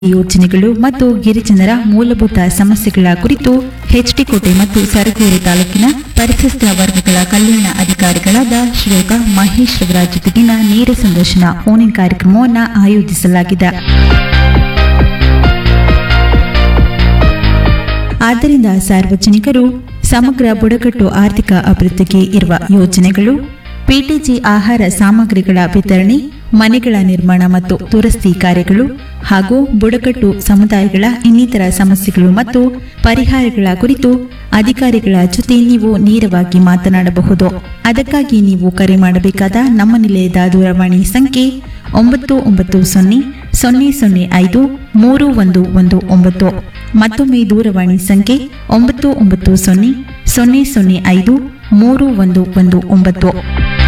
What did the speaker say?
ಯೋಜನೆಗಳು ಮತ್ತು ಗಿರಿಜನರ ಮೂಲಭೂತ ಸಮಸ್ಯೆಗಳ ಕುರಿತು ಹೆಚ್ಡಿಕೋಟೆ ಮತ್ತು ಸರಗೂರು ತಾಲೂಕಿನ ಪರಿಶಿಷ್ಟ ವರ್ಗಗಳ ಕಲ್ಯಾಣ ಅಧಿಕಾರಿಗಳಾದ ಶ್ರೀಯುತ ಮಹೇಶ್ ರವರ ಜೊತೆಗಿನ ನೇರ ಸಂದರ್ಶನ ಫೋನ್ ಕಾರ್ಯಕ್ರಮವನ್ನು ಆಯೋಜಿಸಲಾಗಿದೆ ಆದ್ದರಿಂದ ಸಾರ್ವಜನಿಕರು ಸಮಗ್ರ ಬುಡಕಟ್ಟು ಆರ್ಥಿಕ ಅಭಿವೃದ್ಧಿಗೆ ಇರುವ ಯೋಜನೆಗಳು ಪಿಟಿಜಿ ಆಹಾರ ಸಾಮಗ್ರಿಗಳ ವಿತರಣೆ ಮನೆಗಳ ನಿರ್ಮಾಣ ಮತ್ತು ದುರಸ್ತಿ ಕಾರ್ಯಗಳು ಹಾಗೂ ಬುಡಕಟ್ಟು ಸಮುದಾಯಗಳ ಇನ್ನಿತರ ಸಮಸ್ಯೆಗಳು ಮತ್ತು ಪರಿಹಾರಗಳ ಕುರಿತು ಅಧಿಕಾರಿಗಳ ಜೊತೆ ನೀವು ನೇರವಾಗಿ ಮಾತನಾಡಬಹುದು ಅದಕ್ಕಾಗಿ ನೀವು ಕರೆ ಮಾಡಬೇಕಾದ ನಮ್ಮ ನಿಲಯದ ದೂರವಾಣಿ ಸಂಖ್ಯೆ ಒಂಬತ್ತು ಒಂಬತ್ತು ಸೊನ್ನೆ ಸೊನ್ನೆ ಸೊನ್ನೆ ಐದು ಮೂರು ಒಂದು ಒಂದು ಒಂಬತ್ತು ಮತ್ತೊಮ್ಮೆ ದೂರವಾಣಿ ಸಂಖ್ಯೆ ಒಂಬತ್ತು ಒಂಬತ್ತು ಸೊನ್ನೆ ಸೊನ್ನೆ ಸೊನ್ನೆ ಐದು ಮೂರು ಒಂದು ಒಂದು ಒಂಬತ್ತು